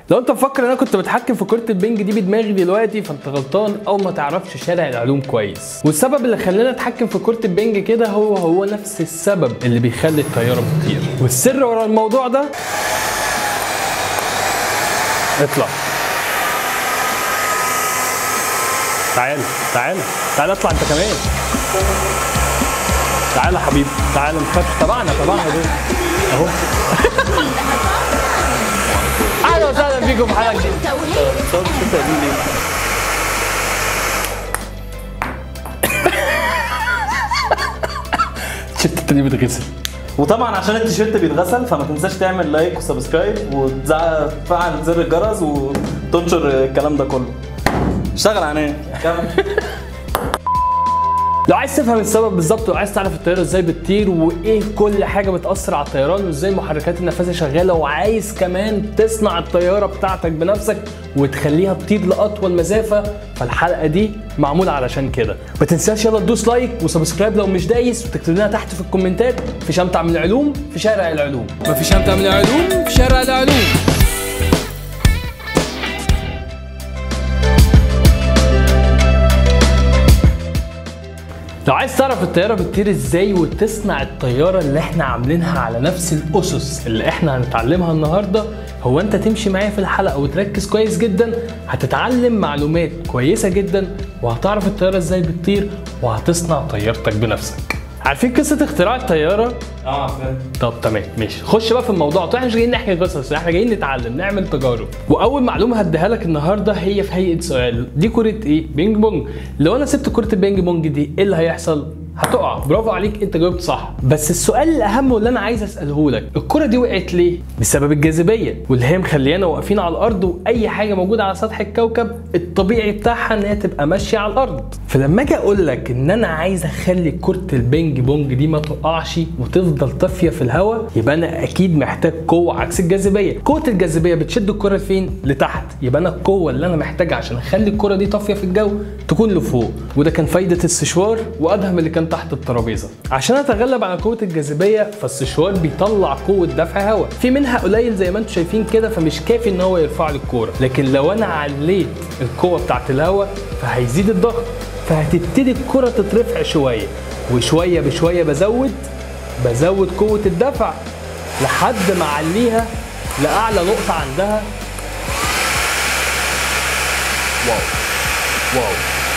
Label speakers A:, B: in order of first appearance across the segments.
A: لو انت مفكر ان انا كنت بتحكم في كره البنج دي بدماغي دلوقتي فانت غلطان او ما تعرفش شارع العلوم كويس والسبب اللي خلانا نتحكم في كره البنج كده هو هو نفس السبب اللي بيخلي الطياره بتطير والسر ورا الموضوع ده اطلع تعال تعال تعال اطلع انت كمان تعال يا حبيبي تعال ما تخافش تبعنا تبعنا دول اهو اهلا وسهلا بيكم في حلقه جديده الشتة دي بتغسل
B: وطبعا عشان التيشيرت بيتغسل فما تنساش تعمل لايك وسبسكرايب وتفعل زر الجرس وتنشر الكلام ده كله اشتغل عينيه كمل
A: لو عايز تفهم السبب بالظبط وعايز تعرف الطياره ازاي بتطير وايه كل حاجه بتاثر على الطيران وازاي محركات النفاذه شغاله وعايز كمان تصنع الطياره بتاعتك بنفسك وتخليها تطير لاطول مسافه فالحلقه دي معموله علشان كده ما تنساش يلا تدوس لايك وسبسكرايب لو مش دايس وتكتب لنا تحت في الكومنتات في شمتع من العلوم في شارع العلوم ما في شمتع من العلوم في شارع العلوم لو عايز تعرف الطيارة بتطير ازاي وتصنع الطيارة اللي احنا عاملينها على نفس الأسس اللي احنا هنتعلمها النهاردة هو انت تمشي معايا في الحلقة وتركز كويس جدا هتتعلم معلومات كويسة جدا وهتعرف الطيارة ازاي بتطير وهتصنع طيارتك بنفسك عارفين قصة اختراع الطيارة؟
B: اه فاهم
A: طب تمام ماشي خش بقى في الموضوع طيب احنا مش جايين نحكي قصص احنا جايين نتعلم نعمل تجارب واول معلومه هديها لك النهارده هي في هيئه سؤال دي كره ايه بينج بونج لو انا سبت كره البينج بونج دي ايه اللي هيحصل هتقع برافو عليك انت جاوبت صح بس السؤال الاهم واللي انا عايز اساله لك الكره دي وقعت ليه بسبب الجاذبيه واللي هي مخليانا واقفين على الارض واي حاجه موجوده على سطح الكوكب الطبيعي بتاعها ان هي تبقى ماشيه على الارض فلما اجي اقول لك ان انا عايز اخلي كره البينج بونج دي ما تقعش وتفضل طافيه في الهواء يبقى انا اكيد محتاج قوه عكس الجاذبيه قوه الجاذبيه بتشد الكره فين لتحت يبقى انا القوه اللي انا محتاجها عشان اخلي الكره دي طافيه في الجو تكون لفوق وده كان فايده السشوار وادهم اللي كان تحت الترابيزه عشان اتغلب على قوه الجاذبيه فالسشوار بيطلع قوه دفع هواء في منها قليل زي ما انتم شايفين كده فمش كافي ان هو يرفع لي الكوره لكن لو انا عليت القوه بتاعت الهواء فهيزيد الضغط فهتبتدي الكره تترفع شويه وشويه بشويه بزود بزود قوه الدفع لحد ما اعليها لاعلى نقطه عندها واو واو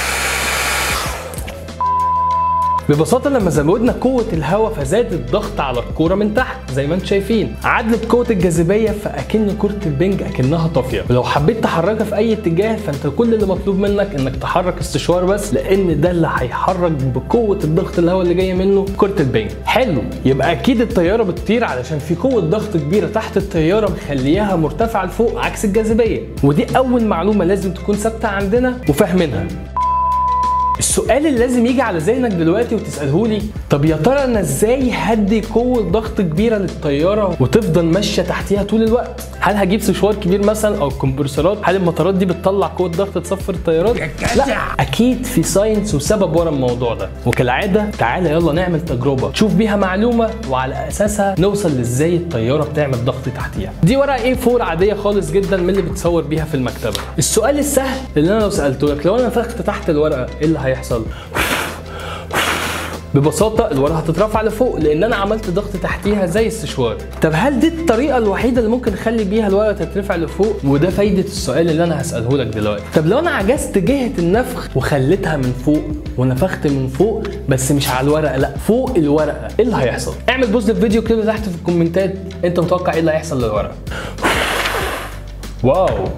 A: ببساطة لما زودنا قوة الهواء فزاد الضغط على الكورة من تحت زي ما انتم شايفين عدلت قوة الجاذبية فأكن كرة البنج أكنها طافية ولو حبيت تحركها في أي اتجاه فأنت كل اللي مطلوب منك إنك تحرك استشوار بس لأن ده اللي هيحرك بقوة الضغط الهواء اللي جاية منه كرة البنج حلو يبقى أكيد الطيارة بتطير علشان في قوة ضغط كبيرة تحت الطيارة مخلياها مرتفعة لفوق عكس الجاذبية ودي أول معلومة لازم تكون ثابتة عندنا وفاهمينها السؤال اللي لازم يجي على ذهنك دلوقتي وتساله لي طب يا ترى انا ازاي هدي قوه ضغط كبيره للطياره وتفضل ماشيه تحتيها طول الوقت هل هجيب سشوار كبير مثلا او كمبرسورات هل المطارات دي بتطلع قوه ضغط تصفر الطيارات لا اكيد في ساينس وسبب ورا الموضوع ده وكالعاده تعالى يلا نعمل تجربه تشوف بيها معلومه وعلى اساسها نوصل لازاي الطياره بتعمل ضغط تحتيها دي ورقه ايه 4 عاديه خالص جدا من اللي بتصور بيها في المكتبه السؤال السهل اللي انا لو سالته لك لو انا نفخت تحت الورقه ايه اللي هيحصل ببساطه الورقه هتترفع لفوق لان انا عملت ضغط تحتيها زي السشوار طب هل دي الطريقه الوحيده اللي ممكن اخلي بيها الورقه تترفع لفوق وده فايده السؤال اللي انا هساله لك دلوقتي طب لو انا عجزت جهه النفخ وخليتها من فوق ونفخت من فوق بس مش على الورقه لا فوق الورقه ايه اللي هيحصل اعمل بوز للفيديو كده تحت في الكومنتات انت متوقع ايه اللي هيحصل للورقه واو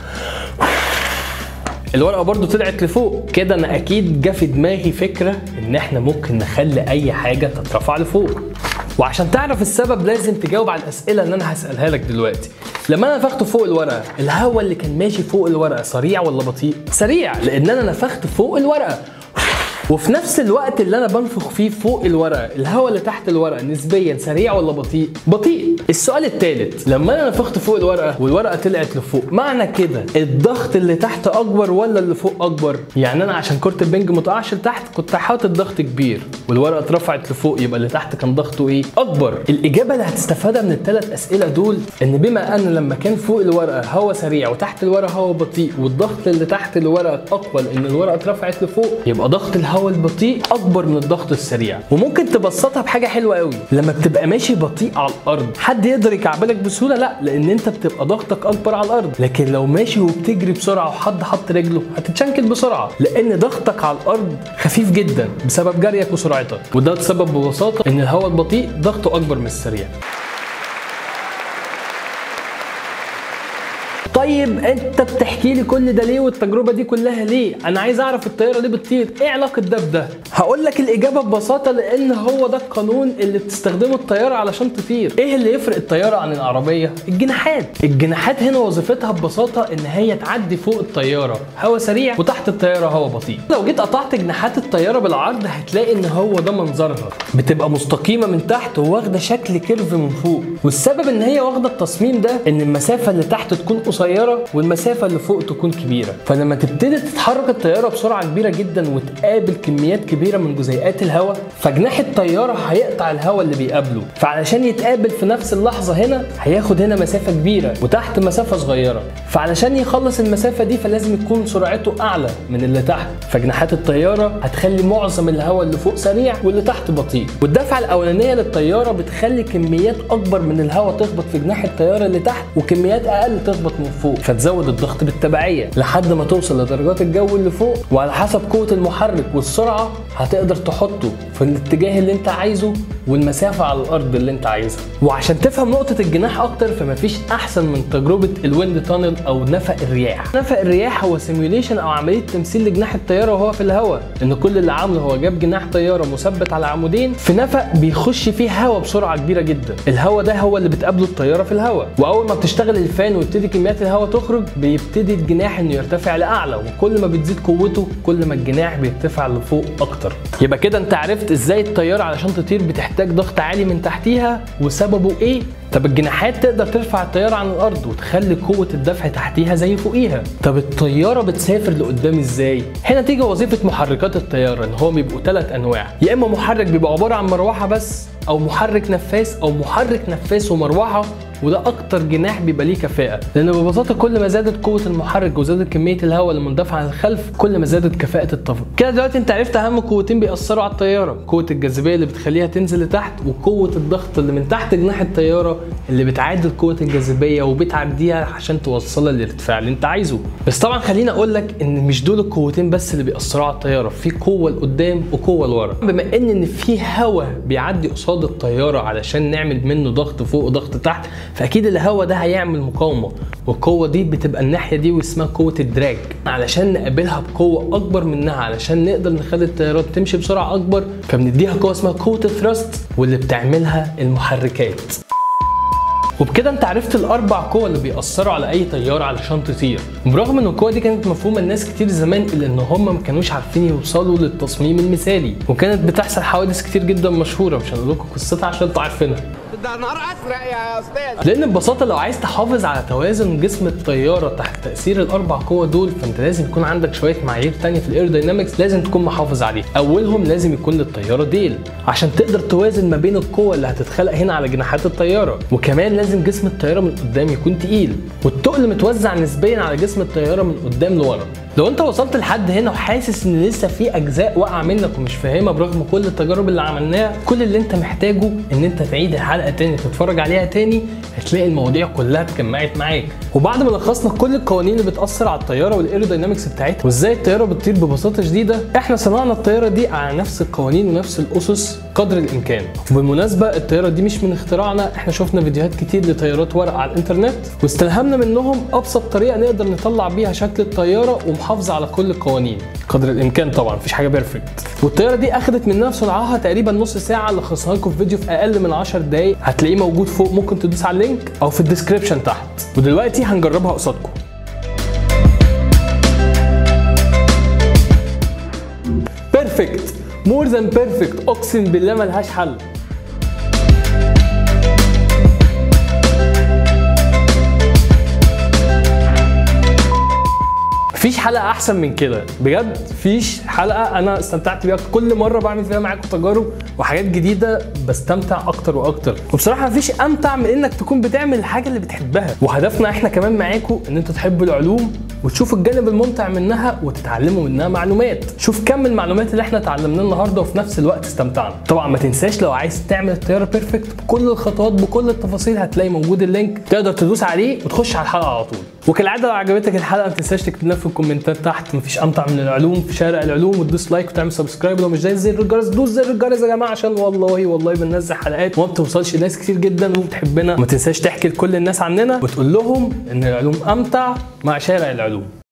A: الورقه برضو طلعت لفوق كده انا اكيد جه في دماغي فكره ان احنا ممكن نخلي اي حاجه تترفع لفوق وعشان تعرف السبب لازم تجاوب على الاسئله اللي انا هسالها لك دلوقتي لما انا نفخت فوق الورقه الهواء اللي كان ماشي فوق الورقه سريع ولا بطيء سريع لان انا نفخت فوق الورقه وفي نفس الوقت اللي انا بنفخ فيه فوق الورقه الهواء اللي تحت الورقه نسبيا سريع ولا بطيء بطيء السؤال الثالث لما انا نفخت فوق الورقه والورقه طلعت لفوق معنى كده الضغط اللي تحت اكبر ولا اللي فوق اكبر يعني انا عشان كره البنج ما تقعش لتحت كنت حاطط ضغط كبير والورقه اترفعت لفوق يبقى اللي تحت كان ضغطه ايه اكبر الاجابه اللي هتستفادها من الثلاث اسئله دول ان بما ان لما كان فوق الورقه هواء سريع وتحت الورقه هواء بطيء والضغط اللي تحت الورقه اقوى لان الورقه اترفعت لفوق يبقى ضغط الهواء البطيء اكبر من الضغط السريع وممكن تبسطها بحاجه حلوه قوي لما بتبقى ماشي بطيء على الارض حد يقدر يكعبلك بسهوله لا لان انت بتبقى ضغطك اكبر على الارض لكن لو ماشي وبتجري بسرعه وحد حط رجله هتتشنكل بسرعه لان ضغطك على الارض خفيف جدا بسبب جريك وسرعتك وده تسبب ببساطه ان الهواء البطيء ضغطه اكبر من السريع طيب انت بتحكي لي كل ده ليه والتجربه دي كلها ليه انا عايز اعرف الطياره ليه بتطير ايه علاقه ده بده هقول لك الاجابه ببساطه لان هو ده القانون اللي بتستخدمه الطياره علشان تطير ايه اللي يفرق الطياره عن العربيه الجناحات الجناحات هنا وظيفتها ببساطه ان هي تعدي فوق الطياره هواء سريع وتحت الطياره هواء بطيء لو جيت قطعت جناحات الطياره بالعرض هتلاقي ان هو ده منظرها بتبقى مستقيمه من تحت وواخده شكل كيرف من فوق والسبب ان هي واخده التصميم ده ان المسافه اللي تحت تكون قصيره والمسافه اللي فوق تكون كبيره فلما تبتدي تتحرك الطياره بسرعه كبيره جدا وتقابل كميات كبيره من جزيئات الهواء فجناح الطياره هيقطع الهواء اللي بيقابله فعلشان يتقابل في نفس اللحظه هنا هياخد هنا مسافه كبيره وتحت مسافه صغيره فعلشان يخلص المسافه دي فلازم يكون سرعته اعلى من اللي تحت فجناحات الطياره هتخلي معظم الهواء اللي فوق سريع واللي تحت بطيء والدفعه الاولانيه للطياره بتخلي كميات اكبر من الهواء تخبط في جناح الطياره اللي تحت وكميات اقل تخبط من فوق فتزود الضغط بالتبعيه لحد ما توصل لدرجات الجو اللي فوق وعلى حسب قوه المحرك والسرعه هتقدر تحطه في الاتجاه اللي انت عايزه والمسافه على الارض اللي انت عايزها وعشان تفهم نقطه الجناح اكتر فمفيش احسن من تجربه الويند تانل او نفق الرياح نفق الرياح هو سيميوليشن او عمليه تمثيل لجناح الطياره وهو في الهواء ان كل اللي عامله هو جاب جناح طياره مثبت على عمودين في نفق بيخش فيه هواء بسرعه كبيره جدا الهواء ده هو اللي بتقابله الطياره في الهواء واول ما بتشتغل الفان ويبتدي كميات الهواء تخرج بيبتدي الجناح انه يرتفع لاعلى وكل ما بتزيد قوته كل ما الجناح بيرتفع لفوق اكتر يبقى كده انت عرفت ازاي الطياره علشان تطير بتحتاج ضغط عالي من تحتيها وسببه ايه طب الجناحات تقدر ترفع الطياره عن الارض وتخلي قوه الدفع تحتيها زي فوقيها طب الطياره بتسافر لقدام ازاي هنا تيجي وظيفه محركات الطياره ان هو بيبقوا ثلاث انواع يا اما محرك بيبقى عباره عن مروحه بس او محرك نفاث او محرك نفاث ومروحه وده اكتر جناح بيبقى ليه كفاءه لان ببساطه كل ما زادت قوه المحرك وزادت كميه الهواء اللي مندفع عن الخلف كل ما زادت كفاءه الطفل كده دلوقتي انت عرفت اهم قوتين بيأثروا على الطياره قوه الجاذبيه اللي بتخليها تنزل لتحت وقوه الضغط اللي من تحت جناح الطياره اللي بتعادل قوه الجاذبيه وبتعديها عشان توصلها للارتفاع اللي انت عايزه بس طبعا خليني اقول لك ان مش دول القوتين بس اللي بيأثروا على الطياره في قوه لقدام وقوه لورا بما ان ان في هواء بيعدي قصاد الطياره علشان نعمل منه ضغط فوق وضغط تحت فاكيد الهواء ده هيعمل مقاومه والقوه دي بتبقى الناحيه دي واسمها قوه الدراج علشان نقابلها بقوه اكبر منها علشان نقدر نخلي الطيارات تمشي بسرعه اكبر فبنديها قوه اسمها قوه الثراست واللي بتعملها المحركات وبكده انت عرفت الاربع قوى اللي بيأثروا على اي طياره علشان تطير برغم ان القوى دي كانت مفهومه لناس كتير زمان الا ان هم ما كانوش عارفين يوصلوا للتصميم المثالي وكانت بتحصل حوادث كتير جدا مشهوره مش هنقول لكم قصتها عشان انتوا عارفينها
C: ده نهار ازرق يا استاذ
A: لان ببساطه لو عايز تحافظ على توازن جسم الطياره تحت تاثير الاربع قوى دول فانت لازم يكون عندك شويه معايير تانية في الايروداينامكس لازم تكون محافظ عليها اولهم لازم يكون للطياره ديل عشان تقدر توازن ما بين القوى اللي هتتخلق هنا على جناحات الطياره وكمان لازم جسم الطياره من قدام يكون تقيل والتقل متوزع نسبيا على جسم الطياره من قدام لورا لو انت وصلت لحد هنا وحاسس ان لسه في اجزاء واقعه منك ومش فاهمها برغم كل التجارب اللي عملناها كل اللي انت محتاجه ان انت تعيد الحلقه تاني تتفرج عليها تاني هتلاقي المواضيع كلها اتجمعت معاك وبعد ما لخصنا كل القوانين اللي بتاثر على الطياره والايروداينامكس بتاعتها وازاي الطياره بتطير ببساطه شديده احنا صنعنا الطياره دي على نفس القوانين ونفس الاسس قدر الامكان وبالمناسبه الطياره دي مش من اختراعنا احنا شفنا فيديوهات كتير لطيارات ورق على الانترنت واستلهمنا منهم ابسط طريقه نقدر نطلع بيها شكل الطياره ومحافظه على كل القوانين قدر الامكان طبعا مفيش حاجه بيرفكت والطياره دي اخدت مننا في صنعها تقريبا نص ساعه لخصناها لكم في فيديو في اقل من 10 دقائق هتلاقيه موجود فوق ممكن تدوس على اللينك او في الديسكربشن تحت ودلوقتي هنجربها قصادكم بيرفكت مور ذان بيرفكت اقسم بالله ملهاش حل مفيش حلقه احسن من كده بجد مفيش حلقه انا استمتعت بيها كل مره بعمل فيها معاكم تجارب وحاجات جديده بستمتع اكتر واكتر وبصراحه مفيش امتع من انك تكون بتعمل الحاجه اللي بتحبها وهدفنا احنا كمان معاكم ان انتوا تحبوا العلوم وتشوفوا الجانب الممتع منها وتتعلموا منها معلومات شوف كم المعلومات اللي احنا اتعلمناها النهارده وفي نفس الوقت استمتعنا طبعا ما تنساش لو عايز تعمل الطياره بيرفكت بكل الخطوات بكل التفاصيل هتلاقي موجود اللينك تقدر تدوس عليه وتخش على الحلقه على طول وكالعاده لو عجبتك الحلقه ما تنساش تكتب لنا في الكومنتات تحت مفيش امتع من العلوم في شارع العلوم وتدوس لايك وتعمل سبسكرايب لو مش زي زر الجرس دوس زر الجرس يا جماعه عشان والله والله بننزل حلقات وما بتوصلش لناس كتير جدا وبتحبنا ما تنساش تحكي لكل الناس عننا وتقول لهم ان العلوم امتع مع شارع العلوم